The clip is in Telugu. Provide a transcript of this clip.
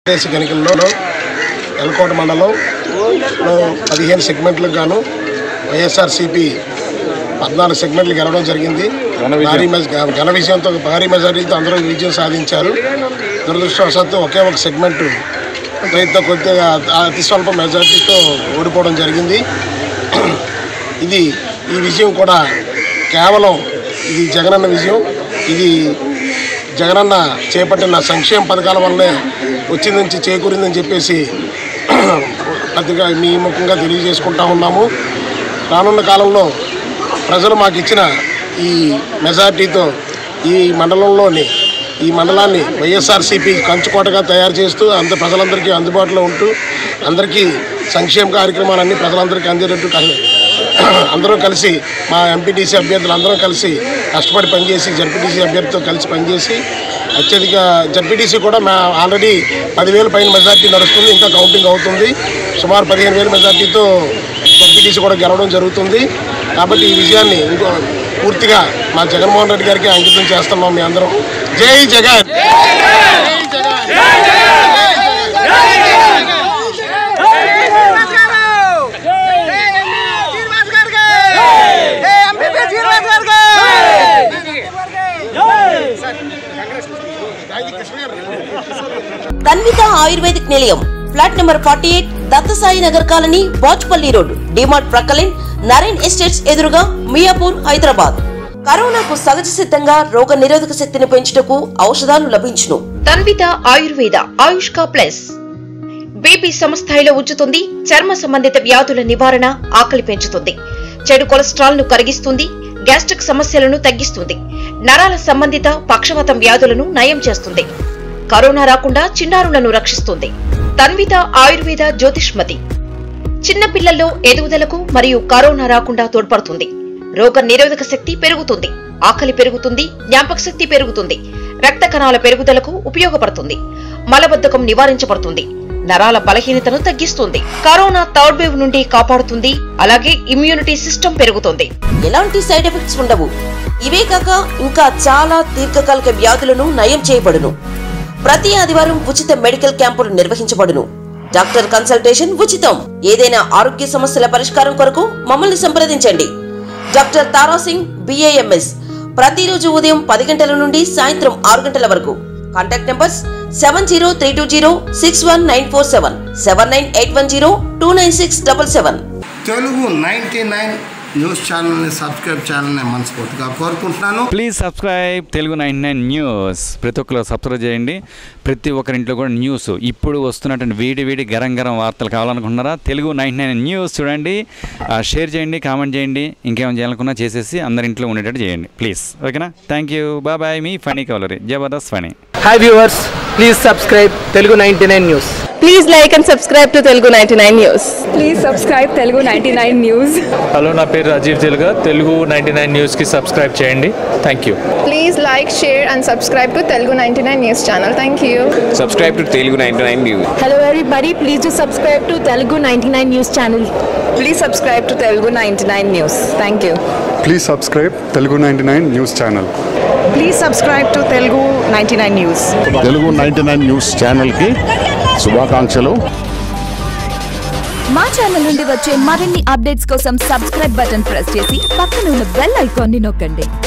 దేశ ఎన్నికల్లో ఎల్కోట మండలం లో పదిహేను సెగ్మెంట్లకు గాను వైఎస్ఆర్సీపీ పద్నాలుగు సెగ్మెంట్లు గెలవడం జరిగింది భారీ మెజ ఘన విజయంతో భారీ మెజారిటీతో అందరూ విజయం సాధించారు దురదృష్టవశాత్తు ఒకే ఒక సెగ్మెంట్ రైతుతో కొద్దిగా అతి స్వల్ప మెజారిటీతో ఓడిపోవడం జరిగింది ఇది ఈ విజయం కూడా కేవలం ఇది జగనన్న విజయం ఇది జగనన్న చేపట్టిన సంక్షేమ పథకాల వల్లే వచ్చిందని చేకూరిందని చెప్పేసి పత్రిక మీ ముఖంగా తెలియజేసుకుంటా ఉన్నాము రానున్న కాలంలో ప్రజలు మాకు ఇచ్చిన ఈ మెజార్టీతో ఈ మండలంలోని ఈ మండలాన్ని వైఎస్ఆర్సీపీ కంచుకోటగా తయారు చేస్తూ అంత ప్రజలందరికీ అందుబాటులో ఉంటూ అందరికీ సంక్షేమ కార్యక్రమాలన్నీ ప్రజలందరికీ అందేటట్టు కలి- అందరూ కలిసి మా ఎంపీటీసీ అభ్యర్థులు అందరం కలిసి కష్టపడి పనిచేసి జడ్పీటీసీ అభ్యర్థితో కలిసి పనిచేసి అత్యధిక జడ్పీటీసీ కూడా మా ఆల్రెడీ పదివేల పైన మెజార్టీ నడుస్తుంది ఇంకా కౌంటింగ్ అవుతుంది సుమారు పదిహేను వేల మెజార్టీతో జడ్పీటీసీ కూడా గెలవడం జరుగుతుంది కాబట్టి ఈ విజయాన్ని ఇంకో పూర్తిగా మా జగన్మోహన్ రెడ్డి గారికి అంకితం చేస్తున్నాం మీ అందరం జై Jagan Tanvitha Ayurvedic Nilayam flat number forty eight Dattasai Nagar colony Bachupally road DMart ప్రక్కలైన్ నరేన్ ఎస్టేట్స్ ఎదురుగా మియాపూర్ హైదరాబాద్ కరోనాకు సహజ సిద్ధంగా రోగ నిరోధక శక్తిని పెంచుటకు ఔషధాలు లభించును తన్విత ఆయుర్వేద ఆయుష్కా ప్లస్ బీపీ సమస్థాయిలో ఉంచుతుంది చర్మ సంబంధిత వ్యాధుల నివారణ ఆకలి పెంచుతుంది చెడు కొలెస్ట్రాల్ ను కరిగిస్తుంది గ్యాస్ట్రిక్ సమస్యలను తగ్గిస్తుంది నరాల సంబంధిత పక్షవాతం వ్యాధులను నయం చేస్తుంది కరోనా రాకుండా చిన్నారులను రక్షిస్తుంది తన్విత ఆయుర్వేద జ్యోతిష్మతి చిన్న పిల్లల్లో ఎదుగుదలకు మరియు కరోనా రాకుండా తోడ్పడుతుంది రోగ నిరోధక శక్తి పెరుగుతుంది ఆకలి పెరుగుతుంది జ్ఞాపక శక్తి పెరుగుతుంది రక్త కణాల పెరుగుదలకు ఉపయోగపడుతుంది మలబద్ధకం నివారించబడుతుంది నరాల బలహీనతను తగ్గిస్తుంది కరోనా థర్డ్ వేవ్ నుండి కాపాడుతుంది అలాగే ఇమ్యూనిటీ సిస్టమ్ పెరుగుతుంది ఎలాంటి సైడ్ ఎఫెక్ట్స్ ఉండవు ఇవే కాక ఇంకా చాలా దీర్ఘకాలిక వ్యాధులను నయం చేయబడును ప్రతి ఆదివారం ఉచిత మెడికల్ క్యాంపులు నిర్వహించబడును డాక్టర్ కన్సల్టేషన్ ఉచితం ఏదైనా ఆరోగ్య సమస్యల పరిష్కారం కొరకు మమ్మల్ని సంప్రదించండి డాక్టర్ తారాసింగ్ బిఏఎంఎస్ ప్రతిరోజు ఉదయం పది గంటల నుండి సాయంత్రం ఆరు గంటల వరకు contact numbers seven zero three two zero six one nine four seven seven nine eight one zero two nine six double seven Telugu ninety nine news ఛానల్ని సబ్స్క్రైబ్ చేయాలని మనస్ఫూర్తిగా కోరుకుంటున్నాను please subscribe Telugu nine nine news ప్రతి ఒక్కరు సబ్స్క్రైబ్ చేయండి ప్రతి ఒక్కరింట్లో కూడా న్యూస్ ఇప్పుడు వస్తున్నటువంటి వేడి వేడి గరం గరం వార్తలు కావాలనుకుంటున్నారా తెలుగు నైన్ నైన్ న్యూస్ చూడండి ఆ, షేర్ చేయండి కామెంట్ చేయండి ఇంకేమైనా చేయాలనుకున్నా చేసేసి అందరి ఇంట్లో ఉండేటట్టు చేయండి ప్లీజ్ ఓకేనా థ్యాంక్ యూ బాయ్ బాయ్ మీ ఫనీ కవలరీ Jabardasth Phani hi viewers please subscribe Telugu ninety nine news Please like and subscribe to Telugu 99 News. Please subscribe Telugu ninety nine news hello నా పేరు రాజీవ్ తెలుగా తెలుగు నైంటీ నైన్ న్యూస్కి సబ్స్క్రైబ్ చేయండి thank you Please like, share and subscribe to Telugu 99 News channel. Thank you. subscribe to Telugu 99 News. Hello everybody, please do subscribe to Telugu 99 News channel. Please subscribe to Telugu 99 News. Thank you. Please subscribe Telugu ninety nine news channel Please subscribe to Telugu 99 News. Telugu ninety nine news ఛానల్కి శుభాకాంక్షలు మా ఛానల్ నుండి వచ్చే మరిన్ని అప్డేట్స్ కోసం సబ్స్క్రైబ్ బటన్ ప్రెస్ చేసి పక్కన ఉన్న బెల్ ఐకాన్ని నొక్కండి